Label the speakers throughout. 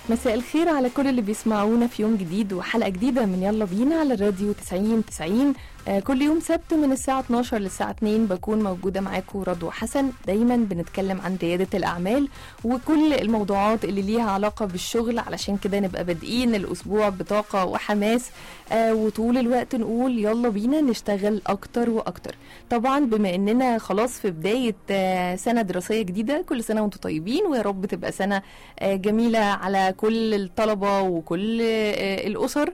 Speaker 1: مساء الخير على كل اللي بيسمعونا في يوم جديد وحلقة جديدة من يلا بينا على الراديو 90 90 آه كل يوم سبت من الساعة 12 للساعة 2 بكون موجودة معاكم رضوى حسن دايما بنتكلم عن ريادة الأعمال وكل الموضوعات اللي ليها علاقة بالشغل علشان كده نبقى بادئين الأسبوع بطاقة وحماس آه وطول الوقت نقول يلا بينا نشتغل أكتر وأكتر طبعا بما إننا خلاص في بداية آه سنة دراسية جديدة كل سنة وانتم طيبين ويا رب تبقى سنة آه جميلة على كل الطلبة وكل آه الأسر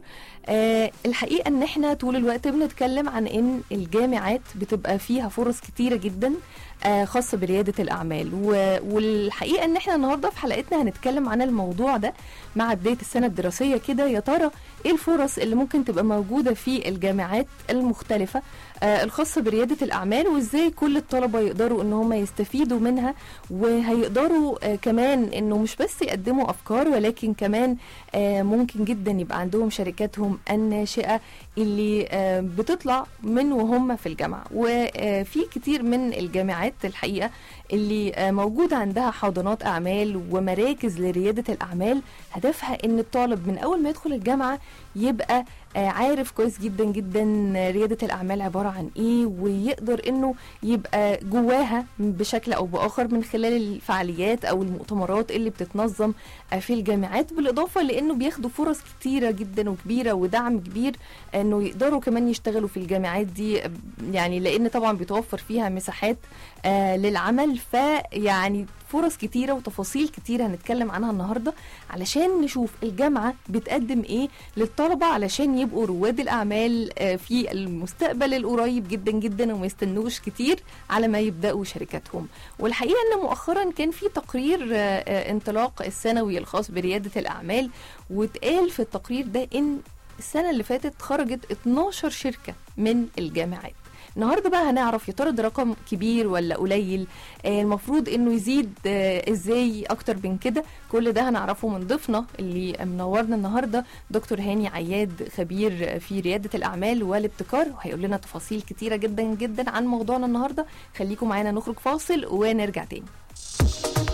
Speaker 1: آه الحقيقة ان احنا طول الوقت بنتكلم عن ان الجامعات بتبقى فيها فرص كتيرة جدا آه خاصة بريادة الأعمال والحقيقة ان احنا النهاردة في حلقتنا هنتكلم عن الموضوع ده مع بداية السنة الدراسية كده يا ترى ايه الفرص اللي ممكن تبقى موجودة في الجامعات المختلفة آه الخاصة بريادة الأعمال وازاي كل الطلبة يقدروا ان هم يستفيدوا منها وهيقدروا آه كمان انه مش بس يقدموا أفكار ولكن كمان آه ممكن جدا يبقى عندهم شركاتهم الناشئة اللي آه بتطلع من وهم في الجامعة وفي كتير من الجامعات الحقيقة اللي آه موجودة عندها حاضنات أعمال ومراكز لريادة الأعمال هدفها ان الطالب من أول ما يدخل الجامعة يبقى آه عارف كويس جدا جدا ريادة الأعمال عبارة عن إيه ويقدر إنه يبقى جواها بشكل أو بآخر من خلال الفعاليات أو المؤتمرات اللي بتتنظم آه في الجامعات بالإضافة لأنه بياخدوا فرص كتيرة جدا وكبيرة ودعم كبير إنه يقدروا كمان يشتغلوا في الجامعات دي يعني لأن طبعا بيتوفر فيها مساحات آه للعمل فيعني فرص كتيرة وتفاصيل كتيرة هنتكلم عنها النهاردة علشان نشوف الجامعة بتقدم ايه للطلبة علشان يبقوا رواد الأعمال في المستقبل القريب جدا جدا وما يستنوش كتير على ما يبدأوا شركاتهم والحقيقة ان مؤخرا كان في تقرير انطلاق السنوي الخاص بريادة الأعمال واتقال في التقرير ده ان السنة اللي فاتت خرجت 12 شركة من الجامعات النهارده بقى هنعرف يا ترى ده رقم كبير ولا قليل آه المفروض انه يزيد آه ازاي اكتر من كده كل ده هنعرفه من ضيفنا اللي منورنا النهارده دكتور هاني عياد خبير في رياده الاعمال والابتكار وهيقول لنا تفاصيل كتيره جدا جدا عن موضوعنا النهارده خليكم معانا نخرج فاصل ونرجع تاني